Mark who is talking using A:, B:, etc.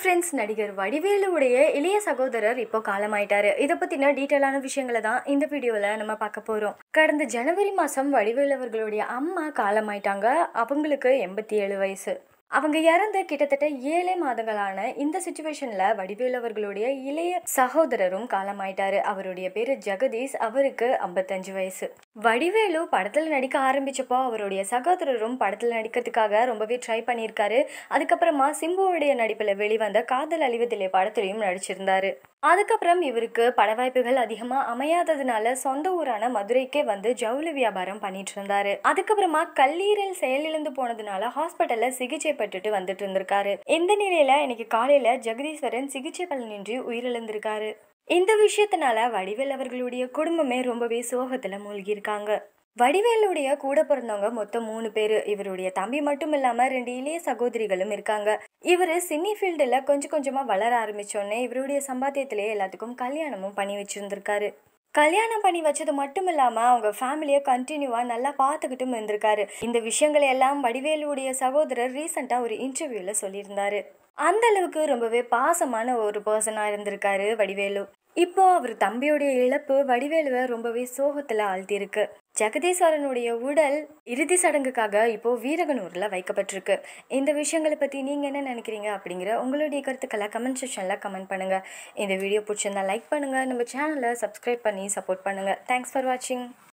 A: friends நடிகர் வடிவேலுவுடைய இளைய சகோதரர் இப்போ காலமாயிட்டாரு இதை பத்தின டீட்டெயிலான விஷயங்களை தான் இந்த வீடியோல நம்ம பார்க்க போறோம் கடந்த ஜனவரி மாசம் வடிவேலு அவர்களுடைய அம்மா காலமாயிட்டாங்க அவங்களுக்கு எண்பத்தி ஏழு வயசு அவங்க இறந்து கிட்டத்தட்ட ஏழே மாதங்களான இந்த சுச்சுவேஷன்ல வடிவேலு அவர்களுடைய இளைய சகோதரரும் காலமாயிட்டாரு அவருடைய பேரு ஜெகதீஷ் அவருக்கு ஐம்பத்தஞ்சு வயசு வடிவேலு படத்துல நடிக்க ஆரம்பிச்சப்போ அவருடைய சகோதரரும் படத்துல நடிக்கிறதுக்காக ரொம்பவே ட்ரை பண்ணியிருக்காரு அதுக்கப்புறமா சிம்புவுடைய நடிப்புல வெளிவந்த காதல் அழிவதிலே படத்திலையும் நடிச்சிருந்தாரு அதுக்கப்புறம் இவருக்கு பட வாய்ப்புகள் அதிகமா அமையாததுனால சொந்த ஊரான மதுரைக்கே வந்து ஜவுளி வியாபாரம் பண்ணிட்டு இருந்தாரு அதுக்கப்புறமா கல்லீரல் செயலிழந்து போனதுனால ஹாஸ்பிட்டல்ல சிகிச்சை பெற்றுட்டு வந்துட்டு இருந்திருக்காரு இந்த நிலையில இன்னைக்கு காலையில ஜெகதீஸ்வரன் சிகிச்சை பலனின்றி உயிரிழந்திருக்காரு இந்த விஷயத்தினால வடிவேல் அவர்களுடைய குடும்பமே ரொம்பவே சோகத்துல மூழ்கி இருக்காங்க வடிவேலுடைய கூட பிறந்தவங்க மொத்தம் மூணு பேர் இவருடைய தம்பி மட்டும் இல்லாம ரெண்டு இளைய சகோதரிகளும் இருக்காங்க இவர் சினி ஃபீல்டில் கொஞ்சம் கொஞ்சமா வளர ஆரம்பிச்சோடனே இவருடைய சம்பாத்தியத்திலே எல்லாத்துக்கும் கல்யாணமும் பண்ணி வச்சிருந்திருக்காரு கல்யாணம் பண்ணி வச்சது மட்டும் இல்லாம அவங்க ஃபேமிலியை கண்டினியூவா நல்லா பார்த்துக்கிட்டும் இருந்திருக்காரு இந்த விஷயங்களை எல்லாம் வடிவேலுடைய சகோதரர் ரீசெண்டா ஒரு இன்டர்வியூல சொல்லியிருந்தாரு அந்த அளவுக்கு ரொம்பவே பாசமான ஒரு பர்சனா இருந்திருக்காரு வடிவேலு இப்போ அவர் தம்பியுடைய இழப்பு வடிவேலுவை ரொம்பவே சோகத்துல ஆழ்த்தியிருக்கு ஜெகதீஸ்வரனுடைய உடல் இறுதி சடங்குக்காக இப்போ வீரகனூர்ல வைக்கப்பட்டிருக்கு இந்த விஷயங்களை பத்தி நீங்க என்ன நினைக்கிறீங்க அப்படிங்கிற உங்களுடைய கருத்துக்களை கமெண்ட் செக்ஷன்ல கமெண்ட் பண்ணுங்க இந்த வீடியோ பிடிச்சிருந்தா லைக் பண்ணுங்க நம்ம சேனலை சப்ஸ்கிரைப் பண்ணி சப்போர்ட் பண்ணுங்க தேங்க்ஸ் ஃபார் வாட்சிங்